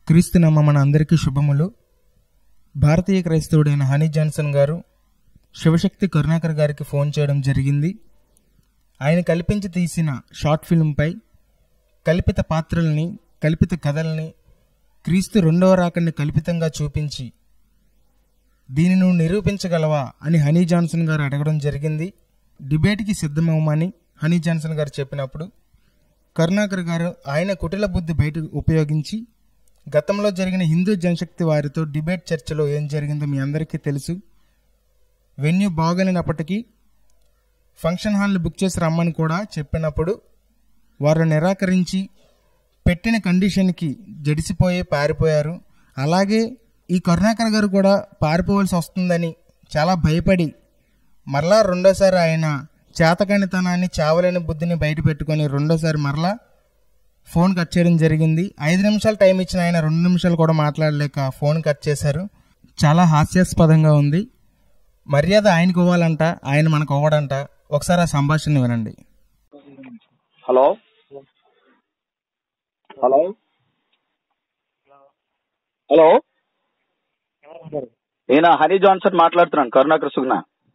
క్రీస్తునామ మన అందరికీ శుభములు భారతీయ క్రైస్తవుడైన హనీ జాన్సన్ గారు శివశక్తి కరుణాకర్ గారికి ఫోన్ చేయడం జరిగింది ఆయన కల్పించి తీసిన షార్ట్ ఫిల్మ్పై కల్పిత పాత్రల్ని కల్పిత కథల్ని క్రీస్తు రెండవ రాకని కల్పితంగా చూపించి దీన్ని నువ్వు నిరూపించగలవా అని హనీ జాన్సన్ గారు అడగడం జరిగింది డిబేట్కి సిద్ధమవమని హనీ జాన్సన్ గారు చెప్పినప్పుడు కరుణాకర్ గారు ఆయన కుటిల బుద్ధి బయట ఉపయోగించి గతంలో జరిగిన హిందూ జనశక్తి వారితో డిబేట్ చర్చలో ఏం జరిగిందో మీ అందరికీ తెలుసు వెన్యూ బాగలేనప్పటికీ ఫంక్షన్ హాల్ని బుక్ చేసి రమ్మని కూడా చెప్పినప్పుడు వారు నిరాకరించి పెట్టిన కండిషన్కి జడిసిపోయి పారిపోయారు అలాగే ఈ కరుణాకర్ గారు కూడా పారిపోవాల్సి వస్తుందని చాలా భయపడి మరలా రెండోసారి ఆయన చేతకానితనాన్ని చావలేని బుద్ధిని బయట పెట్టుకొని రెండోసారి మరలా ఫోన్ కట్ చేయడం జరిగింది ఐదు నిమిషాలు టైం ఇచ్చిన ఆయన రెండు నిమిషాలు కూడా మాట్లాడలేక ఫోన్ కట్ చేశారు చాలా హాస్యాస్పదంగా ఉంది మర్యాద ఆయనకు ఇవ్వాలంట ఆయన మనకు ఇవ్వడంట ఒకసారి ఆ సంభాషణ వినండి హలో హలో హలో నేను హనీ జాన్సన్ మాట్లాడుతున్నాను కరుణాకర్ సుగ్న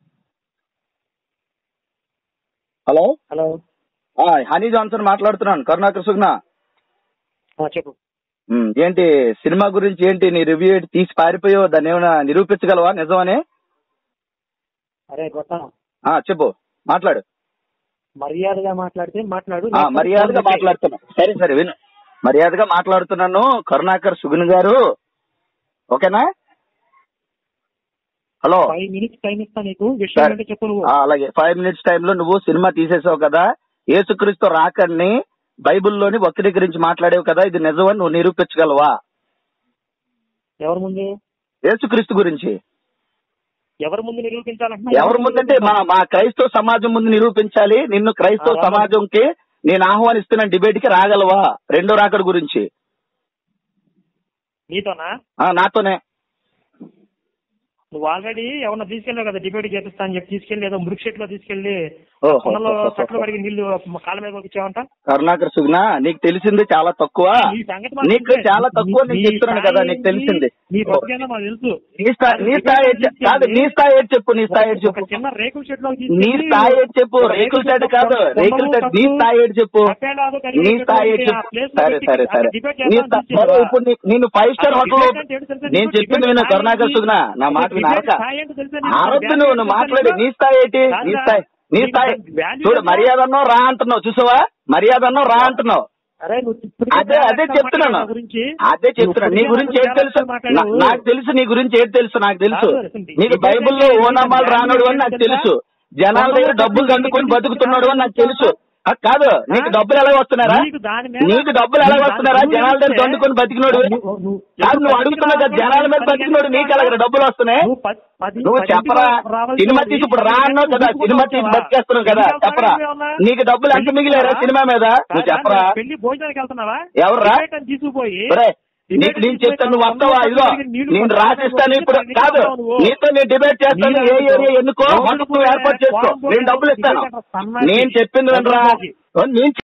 హలో హలో ఆ, హనీ జాన్సన్ మాట్లాడుతున్నాను కరుణాకర్ సుగ్న ఆ, చెప్పు ఉమ్, ఏంటి సినిమా గురించి ఏంటి నీ రివ్యూ ఏంటి తీసి పారిపోయావు దాన్ని ఏమైనా నిరూపించగలవా నిజమని అరే గొప్ప ఆ, చెప్పు మాట్లాడు మర్యాదగా మాట్లాడితే మాట్లాడు ఆ, మర్యాదగా మాట్లాడుతున్నా సరే సరే విను మర్యాదగా మాట్లాడుతున్నాను కరుణాకర్ సుగున్ గారు ఓకేనా హలో ఫైవ్ మినిట్స్ టైం ఇస్తా నీకు విషయం సరే. అంటే చెప్పు నువ్వు ఆ, అలాగే ఫైవ్ మినిట్స్ టైంలో నువ్వు సినిమా తీసేసావు కదా యేసుక్రీస్తు రాకడిని బైబిల్లోని వక్రీకరించి మాట్లాడేవు కదా ఇది నిజమని నువ్వు నిరూపించగలవా ఎవరి ముందు యేసుక్రీస్తు గురించి ఎవరి ముందు నిరూపించాలంటున్నా ఎవరి ముందంటే మా మా క్రైస్తవ సమాజం ముందు నిరూపించాలి నిన్ను క్రైస్తవ ఆ, సమాజంకి నేను ఆహ్వానిస్తున్న డిబేట్ కి రాగలవా రెండో రాకడ గురించి నీతోనా ఆ, నాతోనే నువ్వు ఆల్రెడీ ఎవరన్నా తీసుకెళ్ళావు కదా డిబేట్ చేపిస్తా అని చెప్పి తీసుకెళ్లి ఏదో మృక్షేట్ లో తీసుకెళ్లి ఓహో. కొండలో చట్లు పడికి నీళ్లు కాళ్ళ మీద పంపించావంట కరుణాకర్ సుగ్న నీకు తెలిసింది చాలా తక్కువ నీ సంగతి మాకు నీకు తెలుసే. చాలా తక్కువ నీ- నేను నీ చెప్తున్నాను స్థాయి కదా నీకు ఏంటి? తెలిసింది నీ బతికేదో మాకు తెలుసు నీ స్థాయి నీ స్థాయి ఏంటి చెప్- కాదు నీ స్థాయి ఏంటి చెప్పు నీ స్థాయి ఏంటి ఒక చెప్పు చిన్న రేకుల షెడ్ లో నీ స్థాయి ఏంటి చెప్పు రేకుల షెడ్ కాదు రేకుల షెడ్ నీ స్థాయి ఏంటి చెప్పు నీ స్థాయి ఏంటి చెప్పు సరే సరే సరే నీ స్థా- సరే ఇప్పుడు నీ- నేను ఫైవ్ స్టార్ హోటల్ నేను చెప్పింది విను కరుణాకర్ సుగ్న నా మాట విను అరక ఆరోగ్యం నువ్వు నువ్వు మాట్లాడి నీ స్థాయి ఏంటి నీ స్థాయి నీ స్థాయి చూడు మర్యాద అన్నావు రా అంటున్నావు చూసావా మర్యాద అన్నావు రా అంటున్నావు అరే నువ్వు ఇప్పుడు అదే అదే చెప్తున్నాను నా గురించి అదే చెప్తున్నాను నీ గురించి ఏది తెలుసు నా- నాకు తెలుసు నీ గురించి ఏది తెలుసు నాకు తెలుసు నీకు బైబిల్లో ఓనామాలు రానోడు అని నాకు తెలుసు జనాల దగ్గర డబ్బులు దండుకొని బతుకుతున్నాడు అని నాకు తెలుసు ఆ, కాదు నీకు డబ్బులు ఎలా వస్తున్నారా నీకు దాని మీద- నీకు డబ్బులు ఎలా వస్తున్నారా జనాల దగ్గర దండుకొని బతికినోడు నువ్వు- నువ్వు- కాదు నువ్వు అడుగుతున్నావు కదా జనాల మీద బతికినోడు నీకు ఎలాగ డబ్బులు వస్తున్నాయి నువ్వు పది- పది- నువ్వు పది చెప్పరా రావాల్సిన సినిమా తీసి ఇప్పుడు రా అన్నావు కదా సినిమా తీసి బతికేస్తున్నావు కదా చెప్పరా నీకు డబ్బులు ఎంత మిగిలేరా సినిమా మీద నువ్వు చెప్పరా పెళ్లి భోజనానికి వెళ్తున్నావా ఎవర్రా? టికెట్ అని తీసుకుపోయి ఒరే, నీకు నేను చెప్తాను నువ్వు వస్తావా ఇదిగో నేను రాసిస్తాను ఇప్పుడు కాదు నీతో నేను డిబేట్ చేస్తాను ఏ ఏరియా ఎన్నుకో మొదటి నువ్వు ఏర్పాటు చేసుకో నేను డబ్బులు ఇస్తాను నేను చెప్పింది వినరా నేను